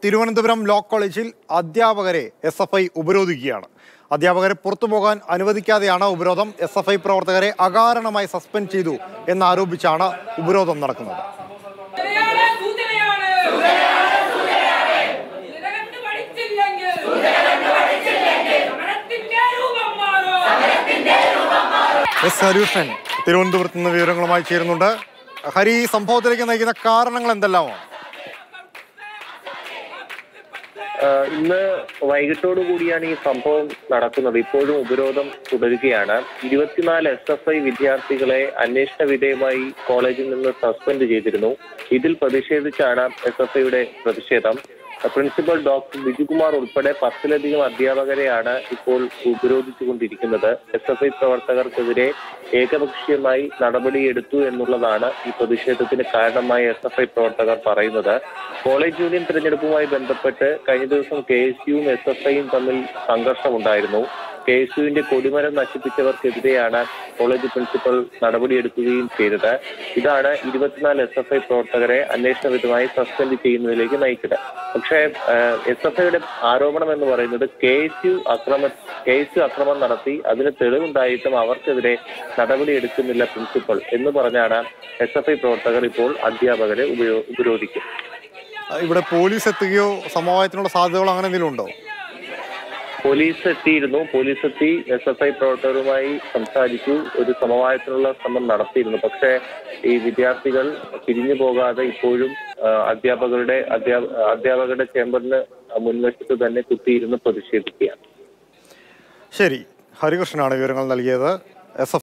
Thiruvananthapuram law കോളേജിൽ അധ്യാപകരെ S F I ഉപരോധിക്കുകയാണ് അധ്യാപകരെ പുറത്തു പോകാൻ അനുവദിക്കാതെയാണ് ഉപരോധം എസ് എഫ് ഐ പ്രവർത്തകരെ അകാരണമായി സസ്പെൻഡ് ചെയ്തു എന്നാരോപിച്ചാണ് ഉപരോധം നടക്കുന്നത് സൂചനയാണ്, സൂചനയാണ്. ഇതിനകത്ത് പഠിച്ചില്ലെങ്കിൽ സമരത്തിന്റെ രൂപം മാറും. എസ് ഹരീഷൻ തിരുവനന്തപുരത്ത് നിന്ന് വിവരങ്ങളുമായി ചേരുന്നുണ്ട് ഹരി ഈ സംഭവത്തിലേക്ക് നയിക്കുന്ന കാരണങ്ങൾ എന്തെല്ലാമാണ് ആഹ് ഇന്ന് വൈകിട്ടോടു കൂടിയാണ് ഈ സംഭവം നടക്കുന്നത് ഇപ്പോഴും ഉപരോധം തുടരുകയാണ് ഇരുപത്തിനാല് എസ് എഫ് ഐ വിദ്യാർത്ഥികളെ അന്വേഷണ വിധേയമായി കോളേജിൽ നിന്ന് സസ്പെൻഡ് ചെയ്തിരുന്നു ഇതിൽ പ്രതിഷേധിച്ചാണ് എസ് എഫ് ഐയുടെ പ്രതിഷേധം പ്രിൻസിപ്പൽ ഡോക്ടർ ബിജുകുമാർ ഉൾപ്പെടെ പത്തിലധികം അധ്യാപകരെയാണ് ഇപ്പോൾ ഉപരോധിച്ചുകൊണ്ടിരിക്കുന്നത് എസ് എഫ് ഐ പ്രവർത്തകർക്കെതിരെ ഏകപക്ഷീയമായി നടപടിയെടുത്തു എന്നുള്ളതാണ് ഈ പ്രതിഷേധത്തിന് കാരണമായി എസ് എഫ് ഐ പ്രവർത്തകർ പറയുന്നത് കോളേജ് യൂണിയൻ തിരഞ്ഞെടുപ്പുമായി ബന്ധപ്പെട്ട് കഴിഞ്ഞ ദിവസം കെ എസ് യുവും എസ് എഫ് ഐയും തമ്മിൽ സംഘർഷമുണ്ടായിരുന്നു കെ എസ് യുവിന്റെ കൊടിമരം നശിപ്പിച്ചവർക്കെതിരെയാണ് കോളേജ് പ്രിൻസിപ്പൽ നടപടിയെടുക്കുകയും ചെയ്തത് ഇതാണ് ഇരുപത്തിനാല് എസ് എഫ് ഐ പ്രവർത്തകരെ അന്വേഷണ വിധമായി സസ്പെൻഡ് ചെയ്യുന്നതിലേക്ക് നയിച്ചത് പക്ഷേ എസ് എഫ് ഐയുടെ ആരോപണം എന്ന് പറയുന്നത് കെ എസ് യു അക്രമ കെ എസ് യു അക്രമം നടത്തി അതിന് തെളിവുണ്ടായിട്ടും അവർക്കെതിരെ നടപടിയെടുക്കുന്നില്ല പ്രിൻസിപ്പൽ എന്ന് പറഞ്ഞാണ് എസ് എഫ് ഐ പ്രവർത്തകർ ഇപ്പോൾ അധ്യാപകരെ ഉപയോ ഉപരോധിക്കും ഇവിടെ പോലീസ് എത്തുകയോ സമവായത്തിനുള്ള സാധ്യതകളോ അങ്ങനെ എന്തെങ്കിലും ഉണ്ടോ പോലീസ് എത്തിയിരുന്നു പോലീസ് എത്തി എസ് എഫ് ഐ പ്രവർത്തകരുമായി സംസാരിച്ചു ഒരു സമവായത്തിനുള്ള ശ്രമം നടത്തിയിരുന്നു പക്ഷേ ഈ വിദ്യാർത്ഥികൾ പിരിഞ്ഞു പോകാതെ ഇപ്പോഴും ആ, അധ്യാപകരുടെ അധ്യാപ അധ്യാപകരുടെ ചേംബറിന് മുൻവശത്ത് തന്നെ കുത്തിയിരുന്ന് പ്രതിഷേധിക്കുകയാണ് ശരി ഹരികൃഷ്ണനാണ് വിവരങ്ങൾ നൽകിയത് എസ്